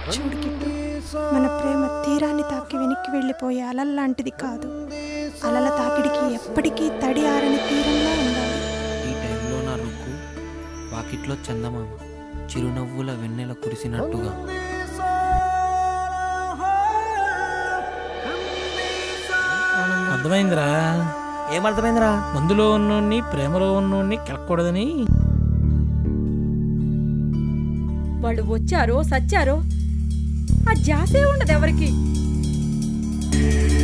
చూడు కిట్టు మన ప్రేమ తీరాన్ని తాకి వెనక్కి వెళ్ళిపోయే అలల లాంటిది కాదు అలల తాకిడికి ఎప్పటికీ తడి ఆరని తీరంలా ఉండాలి ఈ టైంలో నా రుక్కు వాకిట్లో చందమామ చిరునవ్వుల వెన్నెల కురిసినట్టుగా అర్థమైందిరా ఏమర్థమైందిరా మందులో ఉన్నోన్ని ప్రేమలో ఉన్నోన్ని కెలకూడదని వాళ్ళు వచ్చారో సచ్చారో ఆ జాసే ఉండదు ఎవరికి